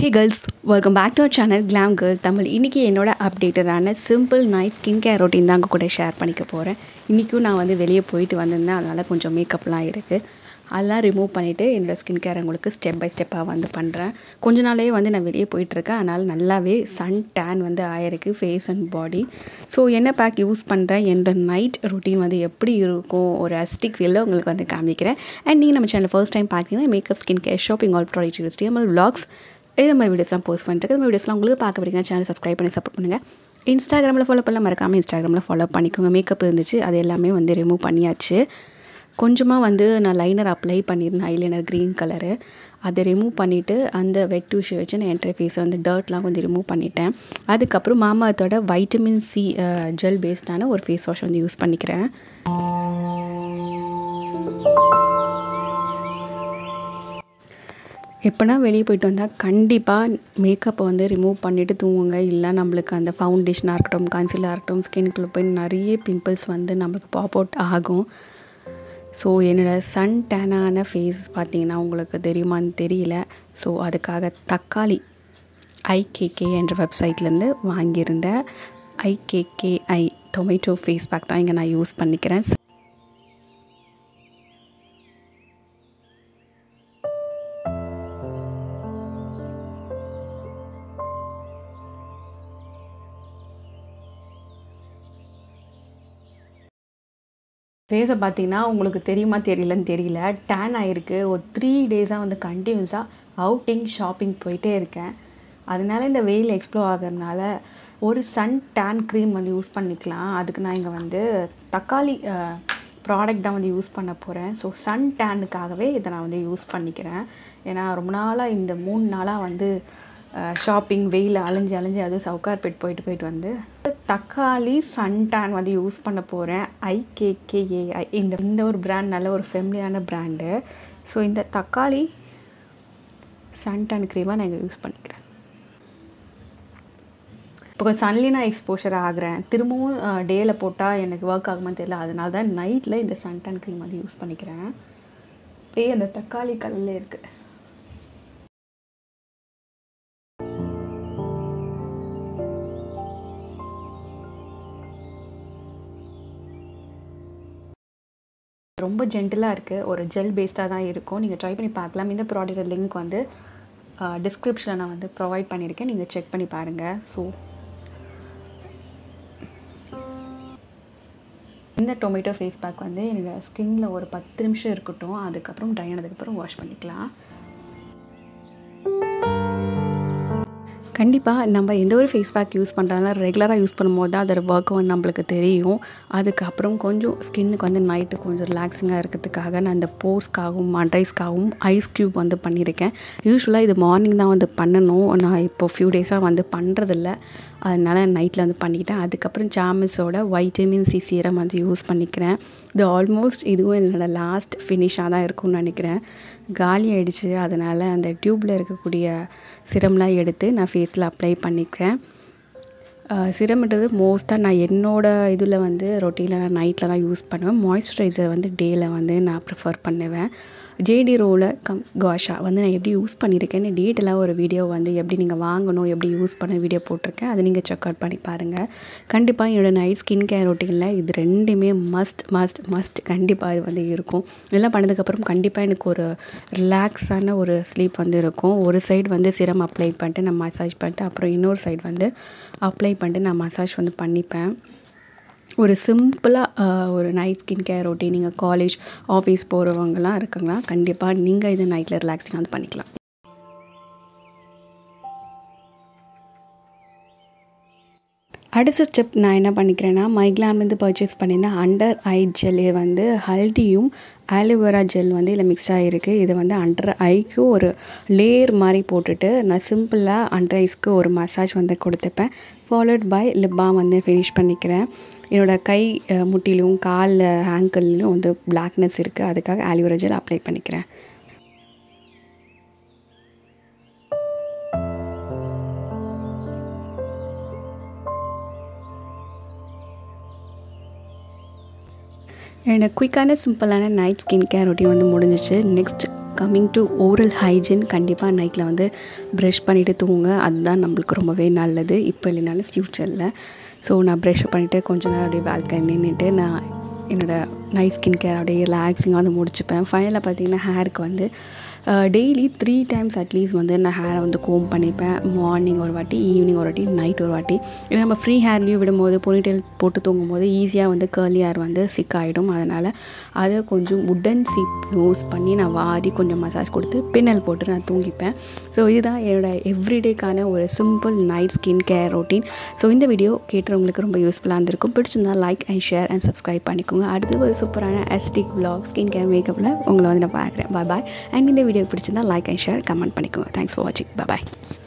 hey girls welcome back to our channel glam girl Tamil இன்றைக்கி என்னோட அப்டேட்டடான simple night skin care routine தான் உங்கள் கூட ஷேர் பண்ணிக்க போகிறேன் இன்றைக்கும் நான் வந்து வெளியே போயிட்டு வந்திருந்தேன் அதனால் கொஞ்சம் மேக்கப்லாம் இருக்குது அதெல்லாம் ரிமூவ் பண்ணிவிட்டு என்னோடய ஸ்கின் கேர் உங்களுக்கு ஸ்டெப் பை ஸ்டெப்பாக வந்து பண்ணுறேன் கொஞ்ச நாளே வந்து நான் வெளியே போயிட்டுருக்கேன் அதனால் நல்லாவே சன் டேன் வந்து ஆயிருக்கு ஃபேஸ் அண்ட் பாடி ஸோ என்ன பேக் யூஸ் பண்ணுறேன் என்னோட நைட் ரொட்டீன் வந்து எப்படி இருக்கும் ஒரு அஸ்டிக் ஃபீலில் உங்களுக்கு வந்து காமிக்கிறேன் அண்ட் நீங்கள் நம்ம சேனல் ஃபர்ஸ்ட் டைம் பார்க்குறீங்கன்னா makeup skin care shopping all product use DML vlogs இது மாதிரி வீடியோஸ்லாம் போஸ்ட் பண்ணிட்டு இந்த வீடியோஸ்லாம் உங்களுக்கு பார்க்க பிடிக்கும் சேனல் சப்ஸ்கிரைப் பண்ணி சப்போர்ட் பண்ணுங்கள் இன்ஸ்டாகிராமில் ஃபாலோ பண்ணலாம் மறக்காமல் இன்ஸ்டாகிராமில் ஃபாலோ பண்ணிக்கோங்க மேக்கப் இருந்துச்சு அது எல்லாமே வந்து ரிமூவ் பண்ணியாச்சு கொஞ்சமாக வந்து நான் லைனர் அப்ளை பண்ணியிருந்தேன் ஐலைனர் க்ரீன் கலரு அதை ரிமூவ் பண்ணிவிட்டு அந்த வெட் டியூஷை வச்சு நான் என்ட்ரி ஃபேஸை வந்து டர்ட்லாம் கொஞ்சம் ரிமூவ் பண்ணிட்டேன் அதுக்கப்புறம் மாமாத்தோட வைட்டமின் சி ஜெல் பேஸ்டான ஒரு ஃபேஸ் வாஷ் வந்து யூஸ் பண்ணிக்கிறேன் எப்போனா வெளியே போயிட்டு வந்தால் கண்டிப்பாக மேக்கப்பை வந்து ரிமூவ் பண்ணிவிட்டு தூங்குங்க இல்லை நம்மளுக்கு அந்த ஃபவுண்டேஷனாக இருக்கட்டும் கன்சிலாக இருக்கட்டும் ஸ்கின்குள்ளே போய் நிறைய பிம்பிள்ஸ் வந்து நம்மளுக்கு பாப் அவுட் ஆகும் ஸோ என்னோடய சன் டேனான ஃபேஸ் பார்த்தீங்கன்னா உங்களுக்கு தெரியுமான்னு தெரியல ஸோ அதுக்காக தக்காளி ஐகேகே என்ற வெப்சைட்லேருந்து வாங்கியிருந்த ஐகேகேஐ டொமேட்டோ ஃபேஸ் பேக் தான் இங்கே நான் யூஸ் பண்ணிக்கிறேன் ஃபேஸை பார்த்தீங்கன்னா உங்களுக்கு தெரியுமா தெரியலன்னு தெரியல டேன் ஆகிருக்கு ஒரு த்ரீ டேஸாக வந்து கண்டினியூஸாக அவுட்டிங் ஷாப்பிங் போயிட்டே இருக்கேன் அதனால இந்த வெயில் எக்ஸ்ப்ளோ ஆகிறதுனால ஒரு சன் டேன் க்ரீம் வந்து யூஸ் பண்ணிக்கலாம் அதுக்கு நான் இங்கே வந்து தக்காளி ப்ராடக்ட் தான் வந்து யூஸ் பண்ண போகிறேன் ஸோ சன் டேனுக்காகவே இதை நான் வந்து யூஸ் பண்ணிக்கிறேன் ஏன்னா ரொம்ப நாளாக இந்த மூணு நாளாக வந்து ஷாப்பிங் வெயில் அலைஞ்சு அலைஞ்சு அதுவும் சவுகார்பேட் போயிட்டு போயிட்டு வந்து தக்காளி சன்டான் வந்து யூஸ் பண்ண போகிறேன் ஐகேகேஏஐ இந்த இந்த ஒரு பிராண்ட் நல்ல ஒரு ஃபெமிலியான பிராண்டு ஸோ இந்த தக்காளி சன்டான் க்ரீமாக நான் இங்கே யூஸ் பண்ணிக்கிறேன் இப்போ கொஞ்சம் சன்லி நான் எக்ஸ்போஷர் ஆகிறேன் திரும்பவும் டேயில் போட்டால் எனக்கு ஒர்க் ஆகுமான்னு தெரியல அதனால தான் நைட்டில் இந்த சன்டான் க்ரீம் வந்து யூஸ் பண்ணிக்கிறேன் ஏ அந்த தக்காளி கலரில் இருக்குது ரொம்ப ஜென்டிலாக இருக்குது ஒரு ஜெல் பேஸ்டாக தான் இருக்கும் நீங்கள் ட்ரை பண்ணி பார்க்கலாம் இந்த ப்ராடக்ட் லிங்க் வந்து டிஸ்கிரிப்ஷனில் நான் வந்து ப்ரொவைட் பண்ணியிருக்கேன் நீங்கள் செக் பண்ணி பாருங்கள் ஸோ இந்த டொமேட்டோ ஃபேஸ் பேக் வந்து என்னோடய ஸ்கின்ல ஒரு பத்து நிமிஷம் இருக்கட்டும் அதுக்கப்புறம் ட்ரை ஆனதுக்கப்புறம் வாஷ் பண்ணிக்கலாம் கண்டிப்பாக நம்ம எந்த ஒரு ஃபேஸ் பேக் யூஸ் பண்ணுறதுனால ரெகுலராக யூஸ் பண்ணும்போது தான் அதோட ஒர்க் வந்து நம்மளுக்கு தெரியும் அதுக்கப்புறம் கொஞ்சம் ஸ்கின்னுக்கு வந்து நைட்டு கொஞ்சம் ரிலாக்ஸிங்காக இருக்கிறதுக்காக நான் இந்த போர்ஸ்க்காகவும் அண்ட்ரைஸ்க்காகவும் ஐஸ் க்யூப் வந்து பண்ணியிருக்கேன் யூஸ்வலாக இது மார்னிங் தான் வந்து பண்ணணும் நான் இப்போ ஃபியூ டேஸாக வந்து பண்ணுறதில்ல அதனால் நைட்டில் வந்து பண்ணிக்கிட்டேன் அதுக்கப்புறம் சாமிஸோட வைட்டமின் சி சீரம் வந்து யூஸ் பண்ணிக்கிறேன் இது ஆல்மோஸ்ட் இதுவும் என்னோடய லாஸ்ட் ஃபினிஷாக தான் இருக்கும்னு நினைக்கிறேன் காலி ஆகிடுச்சு அதனால் அந்த டியூப்பில் இருக்கக்கூடிய சிரம்லாம் எடுத்து நான் ஃபேஸில் அப்ளை பண்ணிக்கிறேன் சிரம்ன்றது மோஸ்ட்டாக நான் என்னோடய இதில் வந்து ரொட்டீனில் நான் நைட்டில் தான் யூஸ் பண்ணுவேன் மாய்ஸ்சரைசர் வந்து டேயில் வந்து நான் ப்ரிஃபர் பண்ணுவேன் ஜேடி ரோலர் கம் காஷா வந்து நான் எப்படி யூஸ் பண்ணியிருக்கேன்னு டீட்டெயிலாக ஒரு வீடியோ வந்து எப்படி நீங்கள் வாங்கணும் எப்படி யூஸ் பண்ண வீடியோ போட்டிருக்கேன் அதை நீங்கள் செக் அவுட் பண்ணி பாருங்கள் கண்டிப்பாக என்னோடய நைட் ஸ்கின் கேர் ரொட்டீனில் இது ரெண்டுமே மஸ்ட் மஸ்ட் மஸ்ட் கண்டிப்பாக இது வந்து இருக்கும் இதெல்லாம் பண்ணதுக்கப்புறம் கண்டிப்பாக எனக்கு ஒரு ரிலாக்ஸான ஒரு ஸ்லீப் வந்து இருக்கும் ஒரு சைடு வந்து சிரம் அப்ளை பண்ணிட்டு நான் மசாஜ் பண்ணிட்டு அப்புறம் இன்னொரு சைடு வந்து அப்ளை பண்ணிட்டு நான் மசாஜ் வந்து பண்ணிப்பேன் ஒரு சிம்பிளாக ஒரு நைட் ஸ்கின் கேர் ரொட்டீன் நீங்கள் காலேஜ் ஆஃபீஸ் போகிறவங்கலாம் இருக்குங்களா கண்டிப்பாக நீங்கள் இதை நைட்டில் ரிலாக்ஸிங்காக வந்து பண்ணிக்கலாம் அடுத்த ஸ்டெப் நான் என்ன பண்ணிக்கிறேன்னா மைக்லான் வந்து பர்ச்சேஸ் பண்ணியிருந்தேன் அண்டர் ஐ ஜெல் இது வந்து ஹல்தியும் ஆலோவேரா ஜெல் வந்து இதில் மிக்ஸ் ஆகிருக்கு இது வந்து அண்டர் ஐக்கு ஒரு லேயர் மாதிரி போட்டுட்டு நான் சிம்பிளாக அண்டர் ஐஸ்க்கு ஒரு மசாஜ் வந்து கொடுத்துப்பேன் ஃபாலோட் பை லிப்பாம் வந்து ஃபினிஷ் பண்ணிக்கிறேன் என்னோடய கை முட்டிலும் காலில் ஆங்கிள்லையும் வந்து பிளாக்னஸ் இருக்குது அதுக்காக ஆலிவேரா ஜெல் அப்ளை பண்ணிக்கிறேன் என்னோட குயிக்கான சிம்பிளான நைட் ஸ்கின் கேர் ரொட்டீன் வந்து முடிஞ்சிச்சு next coming to oral hygiene கண்டிப்பாக நைட்டில் வந்து ப்ரஷ் பண்ணிவிட்டு தூங்குங்க அதுதான் நம்மளுக்கு ரொம்பவே நல்லது இப்போ இல்லைனாலும் ஃப்யூச்சரில் ஸோ நான் ப்ரஷ் பண்ணிவிட்டு கொஞ்ச நேரம் அப்படியே பால்கனி நின்றுட்டு நான் என்னோடய நைட் ஸ்கின் கேர் அப்படியே ரிலாக்ஸிங்காக வந்து முடிச்சுப்பேன் ஃபைனலாக பார்த்தீங்கன்னா ஹேருக்கு வந்து டெய்லி த்ரீ டைம்ஸ் அட்லீஸ்ட் வந்து நான் ஹேரை வந்து கோம் பண்ணிப்பேன் மார்னிங் ஒரு வாட்டி ஈவினிங் ஒரு வாட்டி நைட் ஒரு வாட்டி ஏன்னா நம்ம ஃப்ரீ ஹேர்லேயும் விடும்போது பொனிடெயில் போட்டு தூங்கும் போது ஈஸியாக வந்து கேர்லி ஹேர் வந்து சிக் ஆகிடும் அதனால் அதை கொஞ்சம் உடன் சீப் யூஸ் பண்ணி நான் வாரி கொஞ்சம் மசாஜ் கொடுத்து பின்னல் போட்டு நான் தூங்கிப்பேன் ஸோ இதுதான் என்னோடய எவ்ரிடேக்கான ஒரு simple night skin care routine so இந்த வீடியோ கேட்டுறவங்களுக்கு ரொம்ப யூஸ்ஃபுல்லாக இருந்திருக்கும் பிடிச்சிருந்தா like and share and subscribe பண்ணிக்கோங்க அடுத்து ஒரு சூப்பரான எஸ்டிக் vlog ஸ்கின் கேர் மேக்கப்பில் உங்களை வந்து நான் பார்க்குறேன் பாய் பாய் அண்ட் இந்த வீடியோ பிடிச்சிருந்தா லைக் அண்ட் ஷேர் கமெண்ட் பண்ணிக்கோங்க தேங்க்ஸ் ஃபார் வாட்சிங் பாய்